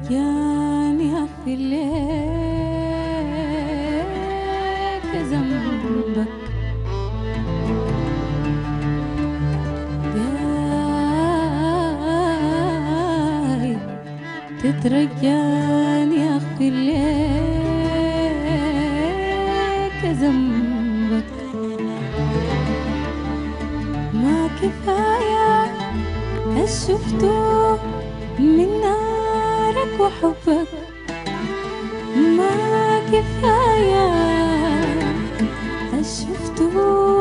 ترجاني أغفر لك ذنبك داي تترجاني أغفر لك ذنبك ما كفاية شفته من نارك وحبك ما كفاية شفته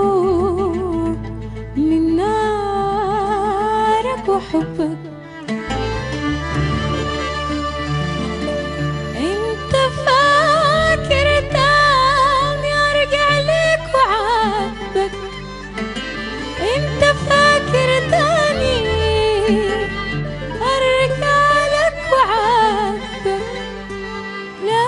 من نارك وحبك انت فاكر تاني ارجع لك وعاتبك انت فاكر تاني ارجع لك وعاتبك لا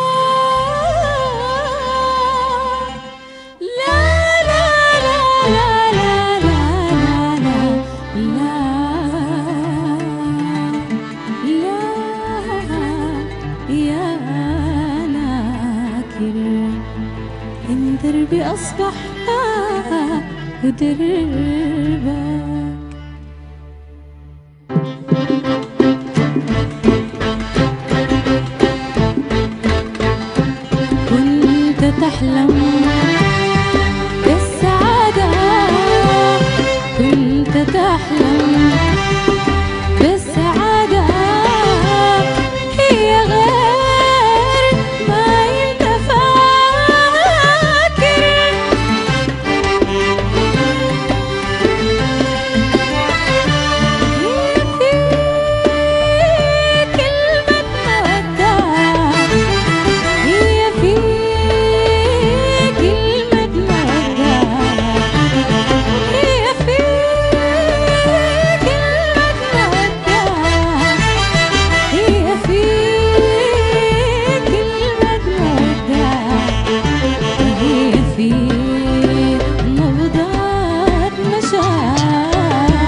لا لا لا لا لا لا لا لا يا ناكر إن دربي أصبح ودربك كنت تحلم بالسعادة كنت تحلم بالسعادة هي غير ما انت فاكر هي في كلمة مودة هي في كلمة مودة هي في كلمة مودة هي في كلمة مودة هي في نبضات مشاعر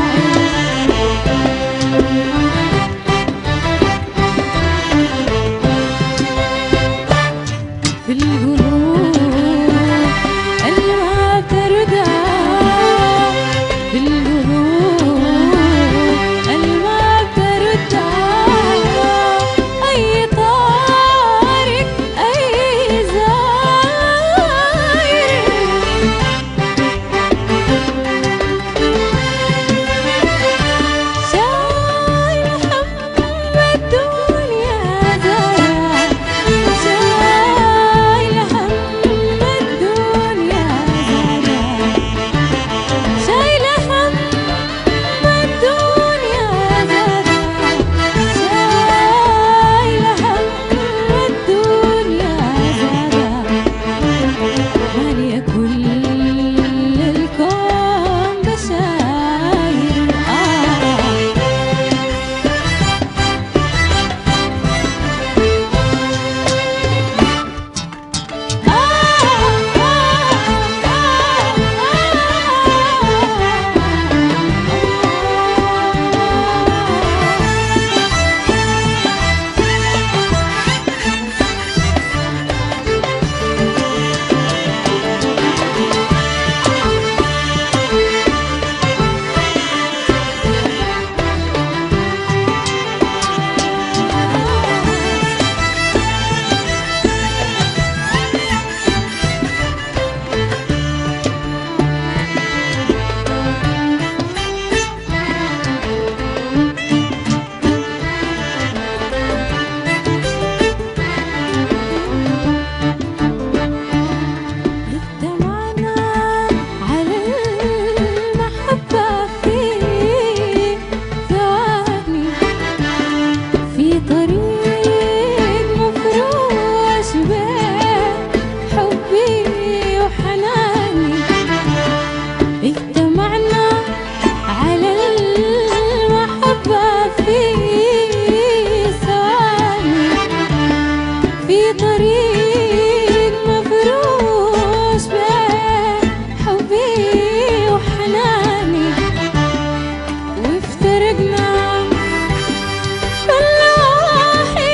في القلوب اللي ما بترضى في القلوب اللي ما بترضى أي طارق أي زاير شايل هم الدنيا زاير شايل هم الدنيا زاير شايل هم الدنيا زاير شايل هم الدنيا زاير مالية كل الكون بشاير آه اجتمعنا على المحبة في ثواني في طريق مفروش بين حبي وحناني اجتمعنا على المحبة في ثواني في طريق مفروش بين حبي وحناني وافترقنا كل واحد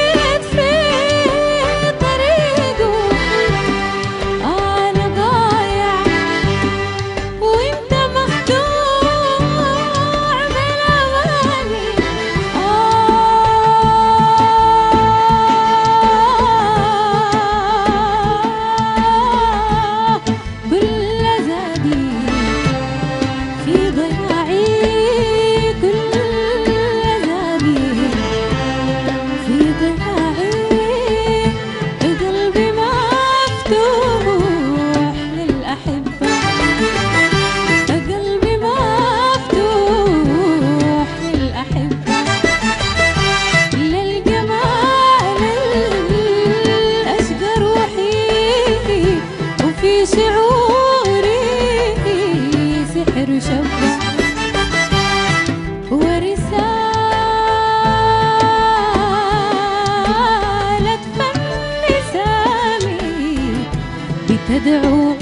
تدعو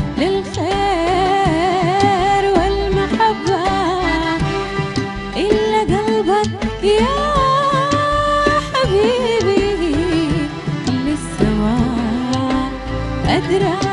للخير والمحبة إلا قلبك يا حبيبي لسه ما أدرى